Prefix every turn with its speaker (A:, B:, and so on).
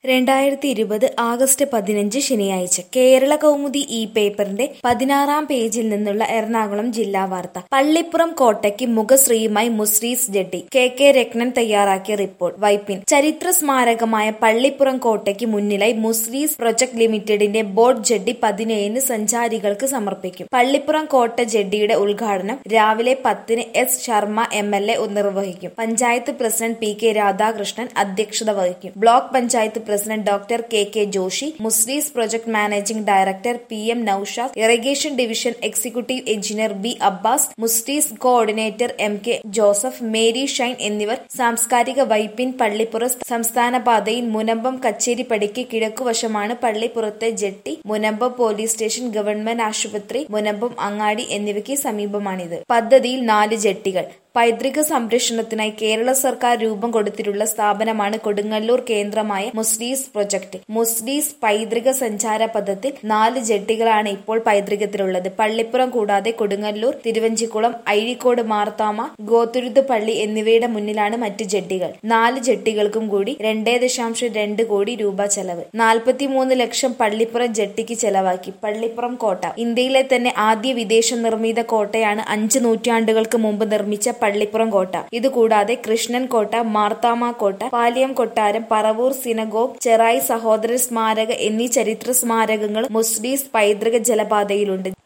A: രണ്ടായിരത്തി ഇരുപത് ആഗസ്റ്റ് പതിനഞ്ച് ശനിയാഴ്ച കേരള കൗമുദി ഈ പേപ്പറിന്റെ പതിനാറാം പേജിൽ നിന്നുള്ള എറണാകുളം ജില്ലാ വാർത്ത പള്ളിപ്പുറം കോട്ടയ്ക്ക് മുഖശ്രീയുമായി Muziris jetty K K Ratnan തയ്യാറാക്കിയ റിപ്പോർട്ട് വൈപ്പിൻ ചരിത്ര സ്മാരകമായ പള്ളിപ്പുറം കോട്ടയ്ക്ക് മുന്നിലായി മുസ്രീസ് പ്രൊജക്ട് ലിമിറ്റഡിന്റെ ബോർഡ് ജഡ്ഡി പതിനേഴിന് സഞ്ചാരികൾക്ക് സമർപ്പിക്കും പള്ളിപ്പുറം കോട്ട ജഡ്ഡിയുടെ ഉദ്ഘാടനം രാവിലെ പത്തിന് S Sharma M L A നിർവഹിക്കും panchayat president P K Radhakrishnan അധ്യക്ഷത വഹിക്കും block panchayat president doctor K K Joshi Muziris project managing director P M Naushad irrigation division executive engineer B Abbas Muziris coordinator M K Joseph Mary Shine എന്നിവർ സാംസ്കാരിക വൈപ്പിൻ പള്ളിപ്പുറ സംസ്ഥാന പാതയിൽ മുനമ്പം കച്ചേരിപ്പടിക്ക് കിഴക്കുവശമാണ് പള്ളിപ്പുറത്തെ jetty Munambam police station government ആശുപത്രി മുനമ്പം അങ്ങാടി എന്നിവയ്ക്ക് സമീപമാണിത് പദ്ധതിയിൽ നാല് ജെട്ടികൾ പൈതൃക സംരക്ഷണത്തിനായി കേരള സർക്കാർ രൂപം കൊടുത്തിട്ടുള്ള സ്ഥാപനമാണ് കൊടുങ്ങല്ലൂർ കേന്ദ്രമായ മുസ്ലീസ് പ്രൊജക്ട് മുസ്ലീസ് പൈതൃക സഞ്ചാര പദ്ധത്തിൽ നാല് ജെട്ടികളാണ് ഇപ്പോൾ പൈതൃകത്തിലുള്ളത് പള്ളിപ്പുറം കൂടാതെ കൊടുങ്ങല്ലൂർ തിരുവഞ്ചിക്കുളം അഴീക്കോട് മാർത്താമ ഗോത്തുരുത്ത് പള്ളി എന്നിവയുടെ മുന്നിലാണ് മറ്റ് ജെട്ടികൾ നാല് ജെട്ടികൾക്കും കൂടി രണ്ടേ ദശാംശം രണ്ട് കോടി രൂപ ചെലവ് നാൽപ്പത്തിമൂന്ന് ലക്ഷം പള്ളിപ്പുറം ജെട്ടിക്ക് ചെലവാക്കി പള്ളിപ്പുറം കോട്ട ഇന്ത്യയിലെ തന്നെ ആദ്യ വിദേശ നിർമ്മിത കോട്ടയാണ് അഞ്ച് നൂറ്റാണ്ടുകൾക്ക് മുമ്പ് നിർമ്മിച്ച പള്ളിപ്പുറം കോട്ട ഇതുകൂടാതെ കൃഷ്ണൻ കോട്ട മാർത്താമ കോട്ട പാലിയം കൊട്ടാരം പറവൂർ സിനഗോഗ് ചെറായി സഹോദര സ്മാരക എന്നീ ചരിത്ര സ്മാരകങ്ങൾ മുസ്ലീസ് പൈതൃക ജലപാതയിലുണ്ട്